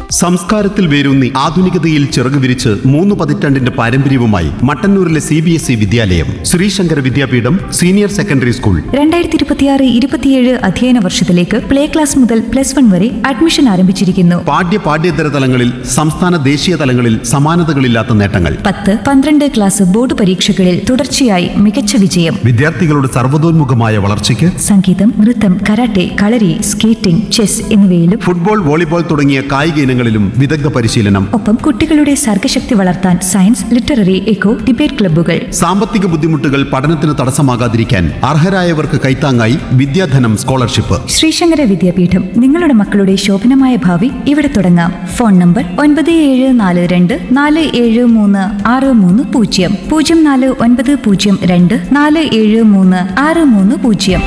സംസ്കാരത്തിൽ വേരൂന്നി ആധുനികതയിൽ ചിറക് വിരിച്ച് മൂന്ന് പതിറ്റാണ്ടിന്റെ പാരമ്പര്യവുമായി മട്ടന്നൂരിലെ സി ബി എസ് ഇ വിദ്യാലയം Sreesankara Vidyapeetham senior secondary school രണ്ടായിരത്തി ഇരുപത്തിയാറ് ഇരുപത്തിയേഴ് അധ്യയന വർഷത്തിലേക്ക് പ്ലേ ക്ലാസ് മുതൽ പ്ലസ് വൺ വരെ അഡ്മിഷൻ ആരംഭിച്ചിരിക്കുന്നു പാഠ്യ പാഠ്യേതര തലങ്ങളിൽ സംസ്ഥാന ദേശീയ തലങ്ങളിൽ സമാനതകളില്ലാത്ത നേട്ടങ്ങൾ പത്ത് പന്ത്രണ്ട് ക്ലാസ് ബോർഡ് പരീക്ഷകളിൽ തുടർച്ചയായി മികച്ച വിജയം വിദ്യാർത്ഥികളുടെ സർവ്വതോന്മുഖമായ വളർച്ചയ്ക്ക് സംഗീതം നൃത്തം കരാട്ടെ കളരി സ്കേറ്റിംഗ് ചെസ് എന്നിവയിലും ഫുട്ബോൾ വോളിബോൾ തുടങ്ങിയ കായിക ഇനങ്ങളിലും വിദഗ്ധ പരിശീലനം ഒപ്പം കുട്ടികളുടെ സർഗശക്തി വളർത്താൻ സയൻസ് ലിറ്റററി എക്കോ ഡിബേറ്റ് ക്ലബ്ബുകൾ സാമ്പത്തിക ബുദ്ധിമുട്ടുകൾ പഠനത്തിന് തടസ്സമാകാതിരിക്കാൻ അർഹരായവർക്ക് കൈത്താങ്ങായി വിദ്യാധനം സ്കോളർഷിപ്പ് ശ്രീശങ്കര വിദ്യാപീഠം നിങ്ങളുടെ മക്കളുടെ ശോഭനമായ ഭാവി ഇവിടെ തുടങ്ങാം ഫോൺ നമ്പർ ഒൻപത് ഏഴ് നാല് രണ്ട് നാല് ഏഴ് മൂന്ന് ആറ് മൂന്ന് പൂജ്യം പൂജ്യം നാല് ഒൻപത് പൂജ്യം രണ്ട് നാല് ഏഴ് മൂന്ന് ആറ് മൂന്ന് പൂജ്യം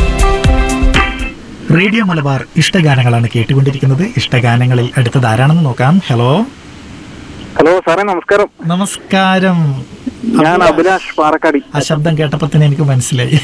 റേഡിയോ മലബാർ ഇഷ്ടഗാനങ്ങളാണ് കേട്ടുകൊണ്ടിരിക്കുന്നത് ഇഷ്ടഗാനങ്ങളിൽ അടുത്തത് ആരാണെന്ന് നോക്കാം ഹലോ ഹലോ സാറേ നമസ്കാരം നമസ്കാരം ഞാൻ അഭിലാഷ് പാറക്കാടി ആ ശബ്ദം കേട്ടപ്പോ തന്നെ എനിക്ക് മനസ്സിലായി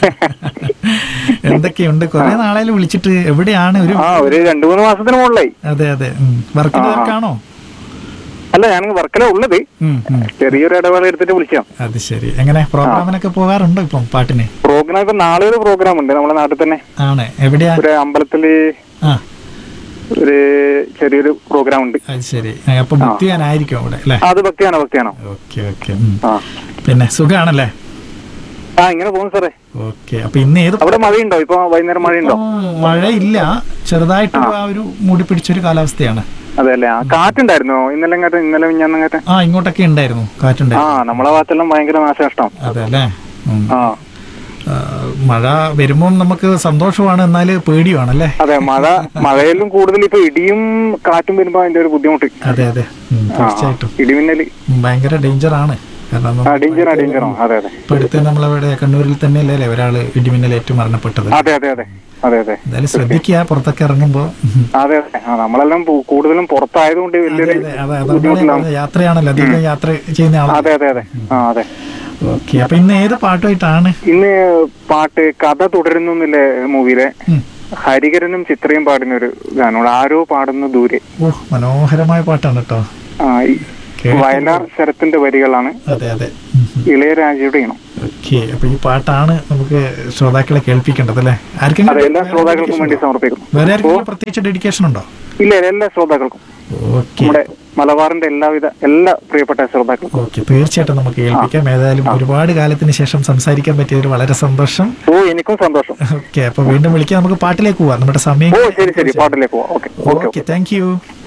എന്തൊക്കെയുണ്ട് കുറെ നാളായാലും വിളിച്ചിട്ട് എവിടെയാണ് ഒരു ആ ഒരു രണ്ടു മൂന്ന് മാസത്തിന് മുകളിലായി അതെ അതെ വർക്കിന്റെ വർക്കാണോ അല്ല ഞാൻ വർക്കല ഉള്ളത് ഉം, ഉം. ചെറിയൊരു ഇടവേള എടുത്തിട്ട് വിളിക്കാം അത് ശരി എങ്ങനെ പ്രോഗ്രാമിനൊക്കെ പോകാറുണ്ടോ ഇപ്പം പാട്ടിന് പ്രോഗ്രാം ഇപ്പൊ നാളെ ഒരു പ്രോഗ്രാം ഉണ്ട് നമ്മുടെ നാട്ടിൽ തന്നെ ആണ് എവിടെയാ ഒരു അമ്പലത്തില് ആ ഒരു ചെറിയൊരു പ്രോഗ്രാം ഉണ്ട് അത് ശരി ആ, അപ്പൊ ബുക്ക് ചെയ്യാനായിരിക്കും അവിടെ അല്ലേ ആ, അത് ഭക്തിയാണോ ഭക്തിയാണോ ഓക്കെ ഓക്കെ ആ പിന്നെ സുഖാണല്ലേ ആ ഇങ്ങനെ പോകും സാറേ ഓക്കെ അപ്പൊ ഇന്ന് ഏത് അവിടെ മഴയുണ്ടോ ഇപ്പൊ വൈകുന്നേരം മഴയുണ്ടോ ഇപ്പം മഴയില്ല ചെറുതായിട്ട് ആ ഒരു മൂടി പിടിച്ചൊരു കാലാവസ്ഥയാണ് അതെ അല്ലേ ആ കാറ്റുണ്ടായിരുന്നോ ഇന്നലെ കാറ്റ് ഇന്നലെ മിഞ്ഞാന്നങ്ങാറ്റ് ആ ഇങ്ങോട്ടൊക്കെ ഉണ്ടായിരുന്നു ആ കാറ്റുണ്ടായിരുന്നു നമ്മളെ ഭാഗത്തെല്ലാം ഭയങ്കര നാശനഷ്ടം അതെ അല്ലേ ഉം. ആ ആ, മഴ വരുമ്പോൾ നമുക്ക് സന്തോഷമാണ് എന്നാൽ പേടിയുമാണല്ലേ അതെ മഴ മഴയിലും കൂടുതൽ ഇപ്പൊ ഇടിയും കാറ്റും വരുമ്പോ അതിന്റെ ഒരു ബുദ്ധിമുട്ട് അതെ അതെ ഉം, ആ, തീർച്ചയായിട്ടും ഇടിമിന്നല് ഉം, ഭയങ്കര ഡേഞ്ചർ ആണ് കാരണം ആ ഡേഞ്ചറാ ഡേഞ്ചറാ അതെ അതെ ഇപ്പൊ അടുത്ത് നമ്മളവിടെ കണ്ണൂരിൽ തന്നെ അല്ലേ ഒരാള് ഇടിമിന്നലേറ്റ് മരണപ്പെട്ടത് അതെ അതെ അതെ അതെ അതെ എന്തായാലും ശ്രദ്ധിക്കുക പുറത്തൊക്കെ ഇറങ്ങുമ്പോ ഉം. അതെ അതെ ആ നമ്മളെല്ലാം പു- കൂടുതലും പുറത്തായതുകൊണ്ട് അതെ വലിയൊരു അതെ അതെ അതുകൊണ്ടാണ് ബുദ്ധിമുട്ടിലാണ് ഞാൻ യാത്രയാണല്ലോ അധികം യാത്ര ചെയ്യുന്ന ആളാണ് അതെ അതെ അതെ ആ അതെ ഓക്കെ അപ്പൊ ഇന്ന് ഏത് പാട്ടുമായിട്ടാണ് ഇന്ന് പാട്ട് കഥ തുടരുന്നു എന്നില്ലേ മൂവിയിലെ ഉം. ഹരികരനും ചിത്രയും പാടുന്ന ഒരു ഗാനമാണ് ആരോ പാടുന്ന ദൂരെ ഓ മനോഹരമായ പാട്ടാണ് കേട്ടോ ആ ഈ കേട്ടിട്ടുണ്ട്. വയലാർ ശരത്തിന്റെ വരികളാണ് അതെ അതെ ഉം, ഉം. ഇളയരാജയുടെ ഇണം ഓക്കെ അപ്പൊ ഈ പാട്ടാണ് നമുക്ക് ശ്രോതാക്കളെ കേൾപ്പിക്കേണ്ടത് അല്ലേ അതെ ആർക്കെങ്കിലും എല്ലാ വേറെ ശ്രോതാക്കൾക്കും dedication വേണ്ടി ഉണ്ടോ? സമർപ്പിക്കുന്നു വേറെ ആർക്കെങ്കിലും പ്രത്യേകിച്ച് ഡെഡിക്കേഷൻ ഉണ്ടോ ഇല്ല ഇല്ല, എല്ലാ ശ്രോതാക്കൾക്കും ഓക്കെ നമ്മുടെ മലബാറിന്റെ എല്ലാവിധ എല്ലാ പ്രിയപ്പെട്ട ശ്രോതാക്കൾക്കും ഓക്കെ തീർച്ചയായിട്ടും നമുക്ക് കേൾപ്പിക്കാം ഏതായാലും ഒരുപാട് കാലത്തിന് ശേഷം സംസാരിക്കാൻ പറ്റിയതിൽ വളരെ സന്തോഷം ഓ എനിക്കും സന്തോഷം ഓക്കെ അപ്പൊ വീണ്ടും വിളിക്കാം നമുക്ക് പാട്ടിലേക്ക് പോവാം നമ്മുടെ സമയം ഓ ശരി ശരി പാട്ടിലേക്ക് പോവാം okay okay okay thank U